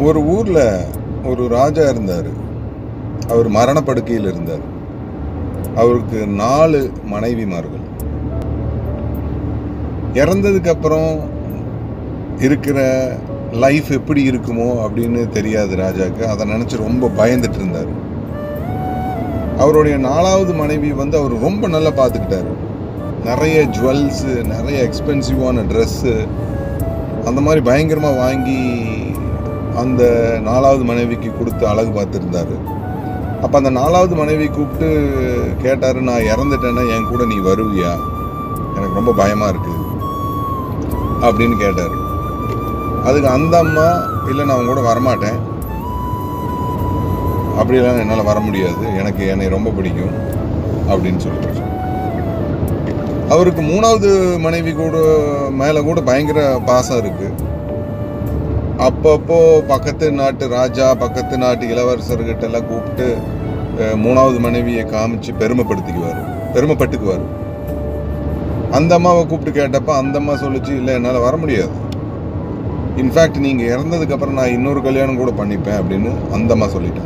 ஒரு ஊரில் ஒரு ராஜா இருந்தார் அவர் மரணப்படுக்கையில் இருந்தார் அவருக்கு நாலு மனைவிமார்கள் இறந்ததுக்கு அப்புறம் இருக்கிற லைஃப் எப்படி இருக்குமோ அப்படின்னு தெரியாது ராஜாக்கு அதை நினச்சி ரொம்ப பயந்துட்டு இருந்தார் அவருடைய நாலாவது மனைவி வந்து அவர் ரொம்ப நல்லா பார்த்துக்கிட்டாரு நிறைய ஜுவல்ஸு நிறைய எக்ஸ்பென்சிவான ட்ரெஸ்ஸு அந்த மாதிரி பயங்கரமாக வாங்கி அந்த நாலாவது மனைவிக்கு கொடுத்து அழகு பார்த்துருந்தாரு அப்போ அந்த நாலாவது மனைவி கூப்பிட்டு கேட்டார் நான் இறந்துட்டேன்னா என் கூட நீ வருவியா எனக்கு ரொம்ப பயமாக இருக்குது அப்படின்னு கேட்டார் அதுக்கு அந்த அம்மா இல்லை நான் உங்க கூட வரமாட்டேன் அப்படியெல்லாம் என்னால் வர முடியாது எனக்கு என்னை ரொம்ப பிடிக்கும் அப்படின்னு சொல்லிட்டு அவருக்கு மூணாவது மனைவி கூட மேலே கூட பயங்கர பாசம் இருக்கு அப்பப்போ பக்கத்து நாட்டு ராஜா பக்கத்து நாட்டு இளவரசர்கிட்ட எல்லாம் கூப்பிட்டு அஹ், மூணாவது மனைவியை காமிச்சு பெருமைப்படுத்திக்குவார் பெருமைப்பட்டுக்குவார் அந்த அம்மாவை கூப்பிட்டு கேட்டப்ப அந்த அம்மா சொல்லுச்சு இல்லை என்னால் வர முடியாது இன்ஃபேக்ட் நீங்கள் இறந்ததுக்கு அப்புறம் நான் இன்னொரு கல்யாணம் கூட பண்ணிப்பேன் அப்படின்னு அந்த அம்மா சொல்லிட்டாங்க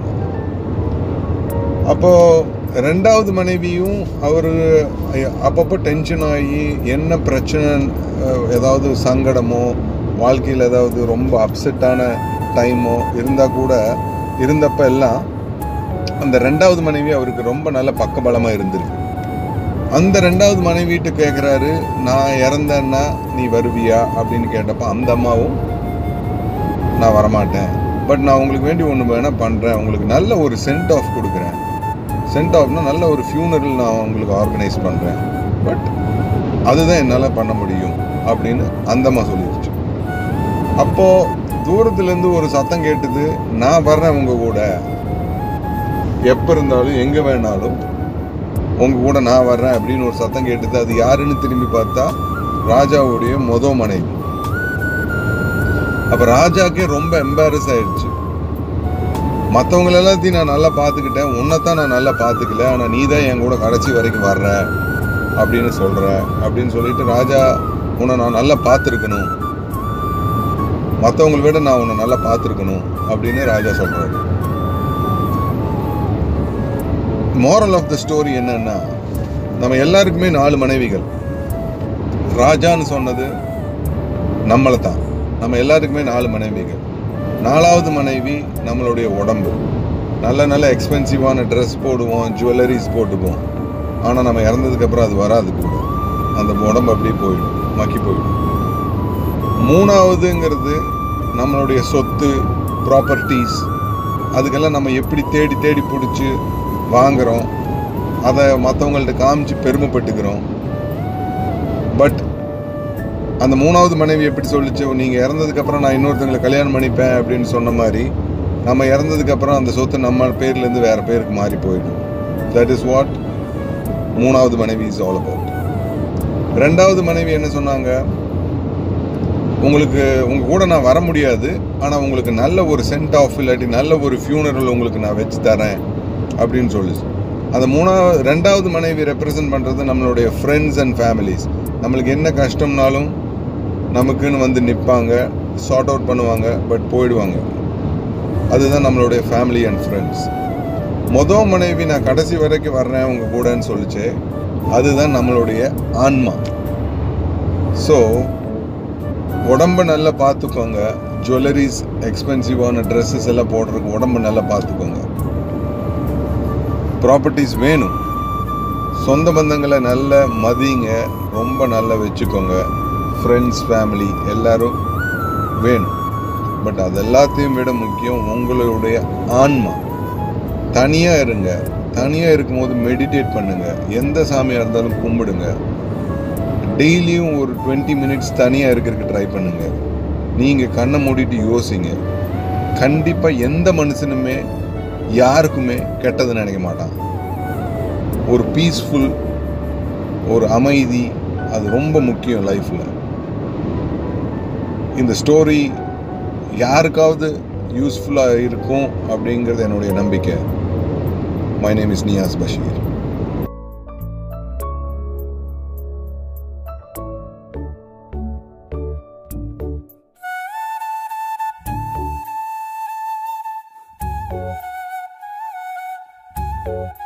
அப்போ ரெண்டாவது மனைவியும் அவர் அப்பப்போ டென்ஷன் ஆகி என்ன பிரச்சனை அஹ், ஏதாவது சங்கடமோ வாழ்க்கையில் ஏதாவது ரொம்ப அப்செட்டான டைமோ இருந்தால் கூட இருந்தப்ப எல்லாம் அந்த ரெண்டாவது மனைவி அவருக்கு ரொம்ப நல்ல பக்கபலமாக இருந்திருக்கு அந்த ரெண்டாவது மனைவிட்டு கேட்குறாரு நான் இறந்தேன்னா நீ வருவியா அப்படின்னு கேட்டப்ப அந்த அம்மாவும் நான் வரமாட்டேன் பட் நான் உங்களுக்கு வேண்டி ஒன்று வேணால் பண்ணுறேன் உங்களுக்கு நல்ல ஒரு சென்ட் ஆஃப் கொடுக்குறேன் சென்ட் ஆஃப்னா நல்ல ஒரு ஃபியூனரல் நான் உங்களுக்கு ஆர்கனைஸ் பண்ணுறேன் பட் அதுதான் என்னால் பண்ண முடியும் அப்படின்னு அந்த அம்மா சொல்லிடுச்சு அப்போது தூரத்துலேருந்து ஒரு சத்தம் கேட்டுது நான் வர்றேன் உங்கள் கூட எப்போ இருந்தாலும் எங்கே வேணாலும் உங்க கூட நான் வர்றேன் அப்படின்னு ஒரு சத்தம் கேட்டுது அது யாருன்னு திரும்பி பார்த்தா ராஜாவுடைய மொத மனைவி அப்ப ராஜாக்கே ரொம்ப எம்பாரஸ் ஆயிடுச்சு மற்றவங்கள எல்லாத்தையும் நான் நல்லா பார்த்துக்கிட்டேன் உன்னைத்தான் நான் நல்லா பார்த்துக்கல ஆனால் நீ தான் என் கூட கடைசி வரைக்கும் வர்ற அப்படின்னு சொல்ற அப்படின்னு சொல்லிட்டு ராஜா உன்னை நான் நல்லா பார்த்துருக்கணும் மற்றவங்களை விட நான் உன்னை நல்லா பார்த்துருக்கணும் அப்படின்னு ராஜா சொல்றாரு மோரல் ஆஃப் த ஸ்டோரி என்னன்னா நம்ம எல்லாருக்குமே நாலு மனைவிகள் ராஜான்னு சொன்னது நம்மளை தான் நம்ம எல்லாருக்குமே நாலு மனைவிகள் நாலாவது மனைவி நம்மளுடைய உடம்பு நல்ல நல்ல எக்ஸ்பென்சிவான ட்ரெஸ் போடுவோம் ஜுவல்லரிஸ் போட்டுக்குவோம் ஆனால் நம்ம இறந்ததுக்கப்புறம் அது வராது கூட அந்த உடம்பு அப்படியே போயிடும் மக்கி போயிடும் மூணாவதுங்கிறது நம்மளுடைய சொத்து ப்ராப்பர்ட்டிஸ் அதுக்கெல்லாம் நம்ம எப்படி தேடி தேடி பிடிச்சி வாங்குறோம் அதை மற்றவங்கள்ட்ட காமிச்சு பெருமைப்பட்டுக்கிறோம் பட் அந்த மூணாவது மனைவி எப்படி சொல்லிச்சு நீங்கள் இறந்ததுக்கப்புறம் நான் இன்னொருத்தங்களை கல்யாணம் பண்ணிப்பேன் அப்படின்னு சொன்ன மாதிரி நம்ம இறந்ததுக்கப்புறம் அந்த சொத்து நம்ம பேர்லேருந்து வேறு பேருக்கு மாறி போயிடும் தட் இஸ் வாட் மூணாவது மனைவி இஸ் ஆல் அபவுட் ரெண்டாவது மனைவி என்ன சொன்னாங்க உங்களுக்கு உங்கள் கூட நான் வர முடியாது ஆனால் உங்களுக்கு நல்ல ஒரு சென்ட் ஆஃப் இல்லாட்டி நல்ல ஒரு ஃபியூனரல் உங்களுக்கு நான் வச்சு தரேன் அப்படின்னு சொல்லுச்சு அந்த மூணாவது ரெண்டாவது மனைவி ரெப்ரசன்ட் பண்ணுறது நம்மளுடைய ஃப்ரெண்ட்ஸ் அண்ட் ஃபேமிலிஸ் நம்மளுக்கு என்ன கஷ்டம்னாலும் நமக்குன்னு வந்து நிற்பாங்க சார்ட் அவுட் பண்ணுவாங்க பட் போயிடுவாங்க அதுதான் நம்மளுடைய ஃபேமிலி அண்ட் ஃப்ரெண்ட்ஸ் மொதல் மனைவி நான் கடைசி வரைக்கும் வர்றேன் உங்கள் கூடன்னு சொல்லிச்சு அதுதான் நம்மளுடைய ஆன்மா ஸோ உடம்ப நல்லா பார்த்துக்கோங்க ஜுவல்லரிஸ் எக்ஸ்பென்சிவான ட்ரெஸ்ஸஸ் எல்லாம் போடுறதுக்கு உடம்ப நல்லா பார்த்துக்கோங்க ப்ராப்பர்ட்டிஸ் வேணும் சொந்த பந்தங்களை நல்ல மதிங்க ரொம்ப நல்லா வச்சுக்கோங்க ஃப்ரெண்ட்ஸ் ஃபேமிலி எல்லாரும் வேணும் பட் அது எல்லாத்தையும் விட முக்கியம் உங்களுடைய ஆன்மா தனியாக இருங்க தனியாக இருக்கும்போது மெடிடேட் பண்ணுங்க எந்த சாமியாக இருந்தாலும் கும்பிடுங்க டெய்லியும் ஒரு டுவெண்ட்டி மினிட்ஸ் தனியாக இருக்கிறதுக்கு ட்ரை பண்ணுங்க நீங்கள் கண்ணை மூடிட்டு யோசிங்க கண்டிப்பாக எந்த மனுஷனுமே யாருக்குமே கெட்டது நினைக்க மாட்டான் ஒரு பீஸ்ஃபுல் ஒரு அமைதி அது ரொம்ப முக்கியம் லைஃப்பில் இந்த ஸ்டோரி யாருக்காவது யூஸ்ஃபுல்லாக இருக்கும் அப்படிங்கிறது என்னுடைய நம்பிக்கை my name is Niyas Basheer bye